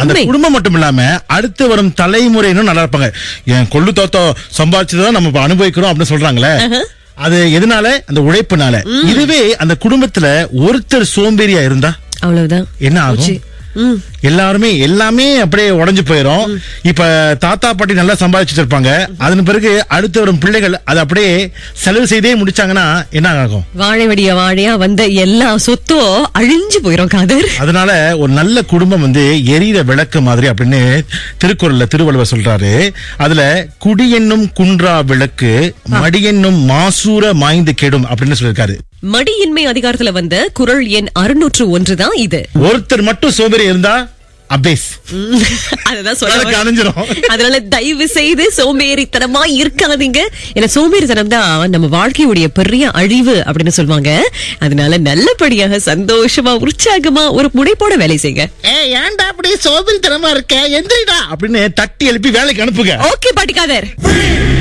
அந்த உண்மை. குடும்பம் மட்டும் இல்லாம அடுத்து வரும் தலைமுறையினும் நல்லா இருப்பாங்க என் கொள்ளு தோத்தம் சம்பாதிச்சதான் நம்ம இப்ப அனுபவிக்கிறோம் அப்படின்னு சொல்றாங்களே அது எதனால அந்த உழைப்புனால இதுவே அந்த குடும்பத்துல ஒருத்தர் சோம்பேறியா இருந்தா அவ்வளவுதான் என்ன ஆகும் போச்சு. ம். எல்லாருமே எல்லாமே அப்படியே உடைஞ்சு போயிரும் இப்ப தாத்தா பாட்டி நல்லா சம்பாதிச்சு வச்சிருப்பாங்க அதன் பிறகு அடுத்து வரும் பிள்ளைகள் அதை அப்படியே செலவு செய்தே முடிச்சாங்கன்னா என்ன ஆகும் வாழை வடிய வாழையா வந்த எல்லா சொத்தும் அழிஞ்சு போயிரும் காதர் அதனால ஒரு நல்ல குடும்பம் வந்து எரியிற விளக்கு மாதிரி அப்படின்னு திருக்குறள்ல திருவள்ளுவர் சொல்றாரு அதுல குடி என்னும் குன்றா விளக்கு மடி என்னும் மாசூர மாய்ந்து கெடும் அப்படின்னு சொல்லியிருக்காரு மடியின்மை அதிகாரத்துல வந்த குரல் எண் அறுநூற்று ஒன்று தான் இது ஒருத்தர் மட்டும் சோம்பேறி இருந்தா அபேஸ் ம். அதுதான் சொல்ல விளக்கு வரேன். அணைஞ்சிரும் அதனால தயவு செய்து சோம்பேறித்தனமா இருக்காதீங்க ஏன்னா சோம்பேறித்தனம் தான் நம்ம வாழ்க்கையுடைய பெரிய அழிவு அப்படின்னு சொல்லுவாங்க அதனால நல்லபடியாக சந்தோஷமா உற்சாகமா ஒரு முனைப்போட வேலை செய்யுங்க ஏ ஏன்டா அப்படி சோம்பேறித்தனமா இருக்க எந்திரிடா அப்படின்னு தட்டி எழுப்பி வேலைக்கு அனுப்புங்க ஓகே பாட்டிக்காதர்